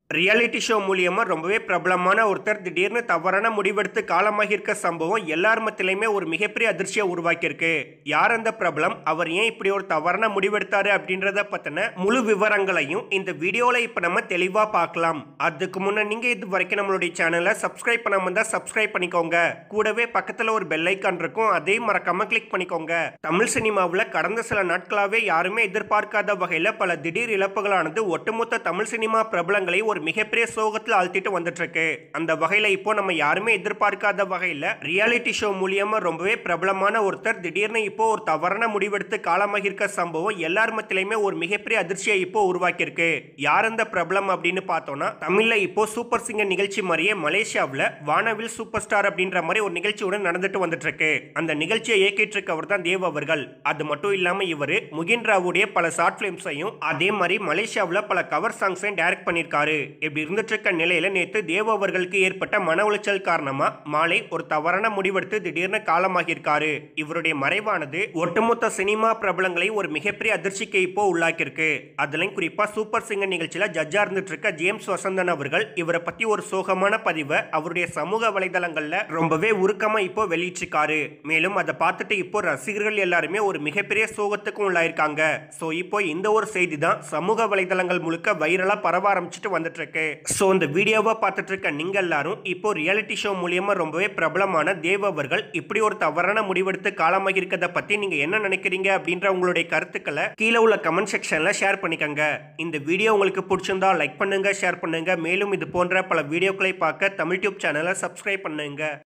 reality show மூலியமா ரொம்பவே பிரபலமான ஒருத்தர் திடீர்னு தவறான முடிவெடுத்து காலமாகியிருக்க சம்பவம் எல்லார் மத்தியிலுமே ஒரு மிகப்பெரிய அதிர்ச்சியை உருவாக்கியிருக்கு யார் அந்த பிரபலம் அவர் ஏன் இப்படி ஒரு தவறான முடிவெடுத்தாரு அப்படின்றத பத்தின முழு விவரங்களையும் இந்த வீடியோல இப்ப நம்ம தெளிவா பார்க்கலாம் அதுக்கு முன்ன நீங்க இது வரைக்கும் நம்மளுடைய சேனலை சப்ஸ்கிரைப் பண்ணாம இருந்தா சப்ஸ்கிரைப் பண்ணிக்கோங்க கூடவே பக்கத்துல ஒரு பெல் ஐக்கான் இருக்கும் அதையும் மறக்காம கிளிக் பண்ணிக்கோங்க தமிழ் சினிமாவில் கடந்த சில நாட்களாவே யாருமே எதிர்பார்க்காத வகையில பல திடீர் இழப்புகளானது ஒட்டுமொத்த தமிழ் சினிமா பிரபலங்களை ஒரு மிகப்பெரிய சோகத்தில் அழுத்திட்டு வந்துட்டு இருக்கு அந்த வகையில இப்போ நம்ம யாருமே எதிர்பார்க்காத வகையில ரியாலிட்டி ஷோ மூலியமா ரொம்பவே பிரபலமான ஒருத்தர் திடீர்னு இப்போ ஒரு தவறான முடிவெடுத்து காலமாகியிருக்க சம்பவம் எல்லார் மத்தியிலுமே ஒரு மிகப்பெரிய அதிர்ச்சியை இப்போ உருவாக்கியிருக்கு யார் அந்த பிரபலம் அப்படின்னு பார்த்தோம்னா தமிழ்ல இப்போ சூப்பர் சிங்கர் நிகழ்ச்சி மாதிரியே மலேசியாவில் வானவில் சூப்பர் ஸ்டார் அப்படின்ற மாதிரி ஒரு நிகழ்ச்சியுடன் நடந்துட்டு வந்துட்டு இருக்கு அந்த நிகழ்ச்சியை இயக்கிட்டு இருக்கவர் தான் தேவ் அவர்கள் அது மட்டும் இல்லாம இவரு முகின் ராவுடைய பல ஷார்ட் பிலிம்ஸையும் அதே மாதிரி மலேசியாவில் பல கவர் சாங்ஸையும் டைரக்ட் பண்ணியிருக்காரு இப்படி இருந்துட்டு இருக்க நிலையில நேற்று தேவ் அவர்களுக்கு ஏற்பட்ட மன உளைச்சல் காரணமா மாலை ஒரு தவறான முடிவெடுத்து திடீர்னு காலமாகியிருக்காரு இவருடைய மறைவானது ஒட்டுமொத்த சினிமா பிரபலங்களை ஒரு மிகப்பெரிய அதிர்ச்சிக்கு இப்போ உள்ளாக்கியிருக்கு அதுலயும் குறிப்பா சூப்பர் சிங்கர் நிகழ்ச்சியில ஜட்ஜா இருந்துட்டு இருக்க ஜேம்ஸ் வசந்தன் அவர்கள் இவரை பத்தி ஒரு சோகமான பதிவை அவருடைய சமூக வலைதளங்கள்ல ரொம்பவே உருக்கமா இப்போ வெளியிட்டிருக்காரு மேலும் அதை பார்த்துட்டு இப்போ ரசிகர்கள் எல்லாருமே ஒரு மிகப்பெரிய சோகத்துக்கும் உள்ளாயிருக்காங்க சோ இப்போ இந்த ஒரு செய்தி தான் சமூக வலைதளங்கள் முழுக்க வைரலா பரவ ஆரம்பிச்சுட்டு வந்துட்டு இருக்கு ஸோ இந்த வீடியோவை பார்த்துட்டு இருக்க நீங்க எல்லாரும் இப்போ ரியாலிட்டி ஷோ மூலியமா ரொம்பவே பிரபலமான தேவ் அவர்கள் இப்படி ஒரு தவறான முடிவெடுத்து காலமாக இருக்கிறத பத்தி நீங்க என்ன நினைக்கிறீங்க அப்படின்ற உங்களுடைய கருத்துக்களை கீழே உள்ள கமெண்ட் செக்ஷன்ல ஷேர் பண்ணிக்கங்க இந்த வீடியோ உங்களுக்கு பிடிச்சிருந்தா லைக் பண்ணுங்க ஷேர் பண்ணுங்க மேலும் இது போன்ற பல வீடியோக்களை பார்க்க தமிழ் டியூப் சேனலை சப்ஸ்கிரைப் பண்ணுங்க